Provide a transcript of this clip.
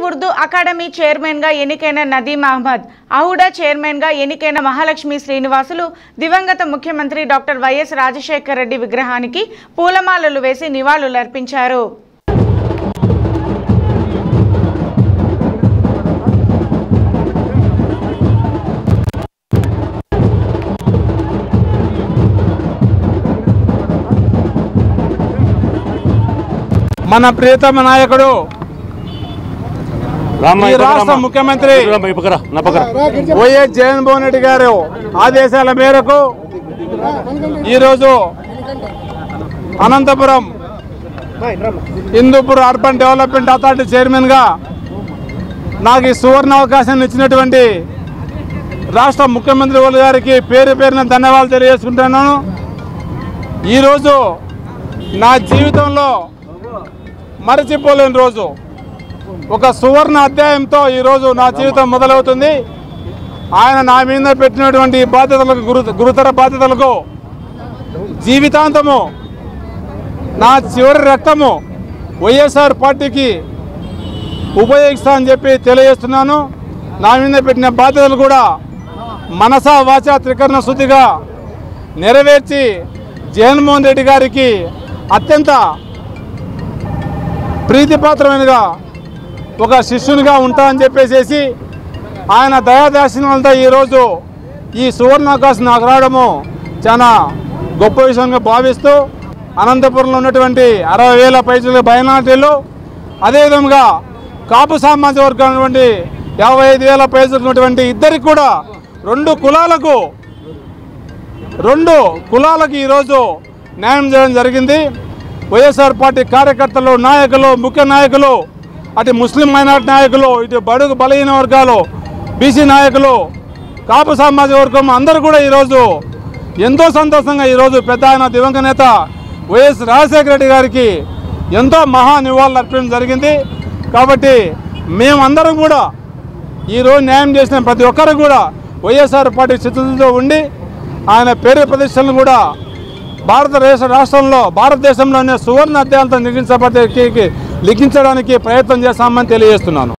Urdu academy చైర్మన్గా ఎన్నికైన నదీం అహ్మద్ అహుడా చైర్మన్గా ఎన్నికైన మహాలక్ష్మి శ్రీనివాసులు దివంగత ముఖ్యమంత్రి డాక్టర్ వైఎస్ రాజశేఖర రెడ్డి విగ్రహానికి పూలమాలలు వేసి నివాళులర్పించారు మన ప్రియతమ నాయకుడు రామ్మ ఈ రాష్ట్ర ముఖ్యమంత్రి పక్కరా నా పక్కన వైఎస్ జగన్మోహన్ రెడ్డి గారు ఆదేశాల మేరకు ఈరోజు Anantapuram Hindupur urban development authority చైర్మన్గా నాకు ఈ సువర్ణ అవకాశాన్ని ఇచ్చినటువంటి రాష్ట్ర ముఖ్యమంత్రి వాళ్ళ గారికి పేరు పేరున ధన్యవాదాలు తెలియజేసుకుంటున్నాను ఈరోజు నా జీవితంలో మరచిపోలేని రోజు ఒక సువర్ణ అధ్యాయంతో ఈరోజు నా జీవితం మొదలవుతుంది ఆయన నా మీద పెట్టినటువంటి ఈ బాధ్యతలకు గురు గురుతర బాధ్యతలకు జీవితాంతము నా చివరి రక్తము వైఎస్ఆర్ పార్టీకి ఉపయోగిస్తా అని చెప్పి తెలియజేస్తున్నాను నా మీద పెట్టిన బాధ్యతలు కూడా మనసా వాచా త్రికరణ శుద్ధిగా నెరవేర్చి జగన్మోహన్ రెడ్డి గారికి అత్యంత ప్రీతిపాత్రమైనగా ఒక శిష్యునిగా ఉంటా అని చెప్పేసి ఆయన దయాదాక్షిణ్యాలతో ఈరోజు ఈ సువర్ణావకాశం నాకు రావడము చాలా గొప్ప విషయంగా భావిస్తూ అనంతపురంలో ఉన్నటువంటి అరవై వేల పైసల బయనాటీలు అదేవిధంగా కాపు సామాజిక వర్గం ఉన్నటువంటి యాభై ఐదు వేల పైసలు ఉన్నటువంటి ఇద్దరికి కూడా రెండు కులాలకు రెండు కులాలకు ఈరోజు న్యాయం చేయడం జరిగింది వైఎస్ఆర్ పార్టీ కార్యకర్తలు నాయకులు ముఖ్య నాయకులు అటు ముస్లిం మైనార్టీ నాయకులు ఇటు బడుగు బలహీన వర్గాలు బీసీ నాయకులు కాపు సామాజిక వర్గం అందరూ కూడా ఈరోజు ఎంతో సంతోషంగా ఈరోజు పెద్ద ఆయన దివంగత నేత వైఎస్ రాజశేఖర రెడ్డి గారికి ఎంతో మహా నివాళులు అర్పించడం జరిగింది కాబట్టి మేమందరం కూడా ఈరోజు న్యాయం చేసిన ప్రతి ఒక్కరు కూడా వైఎస్ఆర్ పార్టీ చిత్తశుద్ధితో ఉండి ఆయన పేరు ప్రతిష్టలను కూడా భారతదేశ రాష్ట్రంలో భారతదేశంలోనే సువర్ణ అధ్యాయంతో లిఖించబడి లిఖించడానికి ప్రయత్నం చేస్తామని తెలియజేస్తున్నాను